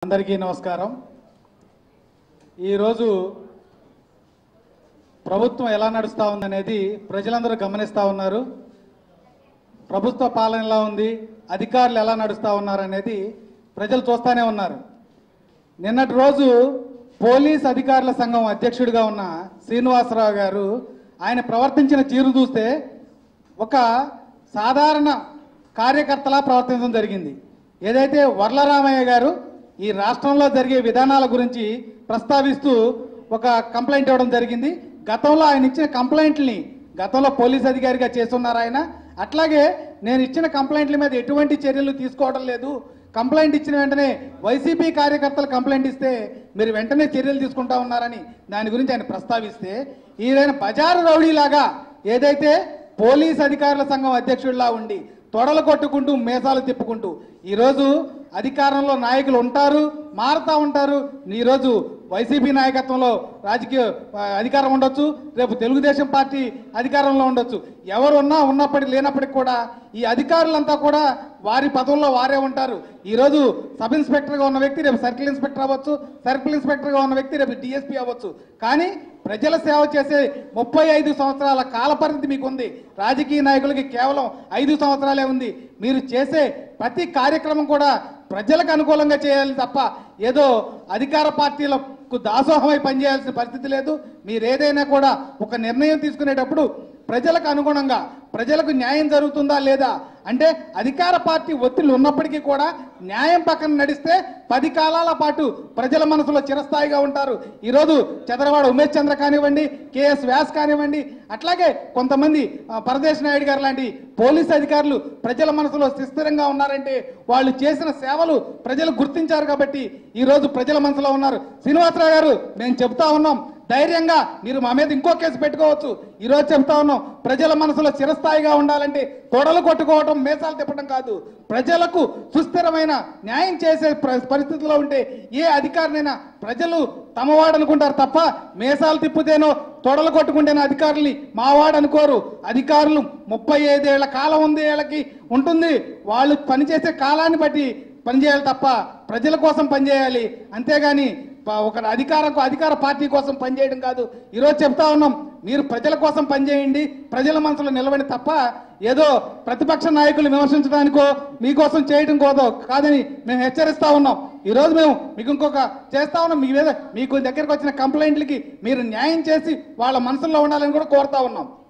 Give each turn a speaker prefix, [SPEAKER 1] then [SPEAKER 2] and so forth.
[SPEAKER 1] అందరికీ నమస్కారం ఈరోజు ప్రభుత్వం ఎలా నడుస్తూ ఉందనేది ప్రజలందరూ గమనిస్తూ ఉన్నారు ప్రభుత్వ పాలన ఎలా ఉంది అధికారులు ఎలా నడుస్తూ ఉన్నారు అనేది ప్రజలు చూస్తూనే ఉన్నారు నిన్నటి రోజు పోలీస్ అధికారుల సంఘం అధ్యక్షుడిగా ఉన్న శ్రీనివాసరావు గారు ఆయన ప్రవర్తించిన తీరు చూస్తే ఒక సాధారణ కార్యకర్తలా ప్రవర్తించడం జరిగింది ఏదైతే వర్లరామయ్య గారు ఈ రాష్ట్రంలో జరిగే విధానాల గురించి ప్రస్తావిస్తూ ఒక కంప్లైంట్ ఇవ్వడం జరిగింది గతంలో ఆయన ఇచ్చిన కంప్లైంట్ని గతంలో పోలీస్ అధికారిగా చేస్తున్నారు ఆయన అట్లాగే నేను ఇచ్చిన కంప్లైంట్ల మీద ఎటువంటి చర్యలు తీసుకోవడం లేదు కంప్లైంట్ ఇచ్చిన వెంటనే వైసీపీ కార్యకర్తలు కంప్లైంట్ ఇస్తే మీరు వెంటనే చర్యలు తీసుకుంటా ఉన్నారని దాని గురించి ఆయన ప్రస్తావిస్తే ఈయన బజారు రౌడీలాగా ఏదైతే పోలీస్ అధికారుల సంఘం అధ్యక్షుడిలా ఉండి తొడలు కొట్టుకుంటూ మేసాలు తిప్పుకుంటూ ఈరోజు అధికారంలో నాయకులు ఉంటారు మారుతూ ఉంటారు ఈరోజు వైసీపీ నాయకత్వంలో రాజకీయ ఆ, అధికారం ఉండొచ్చు రేపు తెలుగుదేశం పార్టీ అధికారంలో ఉండొచ్చు ఎవరు ఉన్నా ఉన్నప్పటికీ లేనప్పటికీ కూడా ఈ అధికారులంతా కూడా వారి పదవుల్లో వారే ఉంటారు ఈరోజు సబ్ ఇన్స్పెక్టర్గా ఉన్న వ్యక్తి రేపు సర్కిల్ ఇన్స్పెక్టర్ అవ్వచ్చు సర్కిల్ ఇన్స్పెక్టర్గా ఉన్న వ్యక్తి రేపు డిఎస్పీ అవ్వచ్చు కానీ ప్రజల సేవ చేసే ముప్పై ఐదు సంవత్సరాల కాల పరిమితి మీకు ఉంది రాజకీయ నాయకులకి కేవలం ఐదు సంవత్సరాలే ఉంది మీరు చేసే ప్రతి కార్యక్రమం కూడా ప్రజలకు అనుకూలంగా చేయాలి తప్ప ఏదో అధికార పార్టీలకు దాసోహమై పనిచేయాల్సిన పరిస్థితి లేదు మీరు ఏదైనా కూడా ఒక నిర్ణయం తీసుకునేటప్పుడు ప్రజలకు అనుగుణంగా ప్రజలకు న్యాయం జరుగుతుందా లేదా అంటే అధికార పార్టీ ఒత్తిళ్లు ఉన్నప్పటికీ కూడా న్యాయం పక్కన నడిస్తే పది కాలాల పాటు ప్రజల మనసులో చిరస్థాయిగా ఉంటారు ఈరోజు చంద్రబాబు ఉమేష్ చంద్ర కానివ్వండి కేఎస్ వ్యాస్ కానివ్వండి అట్లాగే కొంతమంది ఆ, పరదేశ్ నాయుడు గారు లాంటి పోలీస్ అధికారులు ప్రజల మనసులో సుస్థిరంగా ఉన్నారంటే వాళ్ళు చేసిన సేవలు ప్రజలు గుర్తించారు కాబట్టి ఈరోజు ప్రజల మనసులో ఉన్నారు శ్రీనివాసరావు గారు మేము చెప్తా ఉన్నాం ధైర్యంగా మీరు మా మీద ఇంకో కేసు పెట్టుకోవచ్చు ఈరోజు చెప్తా ఉన్నాం ప్రజల మనసులో చిరస్థాయిగా ఉండాలంటే తొడలు కొట్టుకోవటం మేసాలు తిప్పడం కాదు ప్రజలకు సుస్థిరమైన న్యాయం చేసే ప్ర- పరిస్థితిలో ఉంటే ఏ అధికారినైనా ప్రజలు తమవాడు అనుకుంటారు తప్ప మేసాలు తిప్పుతేనో తొడలు కొట్టుకుంటేనో అధికారుల్ని మావాడు అనుకోరు అధికారులు ముప్పై ఐదేళ్ల కాలం ఉంది వీళ్ళకి ఉంటుంది వాళ్ళు పనిచేసే కాలాన్ని బట్టి పనిచేయాలి తప్ప ప్రజల కోసం పనిచేయాలి అంతేగాని ప- ఒక అధికారం అధికార పార్టీ కోసం పనిచేయడం కాదు ఈరోజు చెప్తా ఉన్నాం మీరు ప్రజల కోసం పనిచేయండి ప్రజల మనసులో నిలబడి తప్ప ఏదో ప్రతిపక్ష నాయకులు విమర్శించడానికో మీకోసం చేయడం కోదో కాదని మేము హెచ్చరిస్తా ఉన్నాం ఈరోజు మేము మీకు ఇంకొక చేస్తా ఉన్నాం మీ మీద మీకు దగ్గరకు వచ్చిన కంప్లైంట్లకి మీరు న్యాయం చేసి వాళ్ళ మనసులో ఉండాలని కూడా కోరుతా ఉన్నాం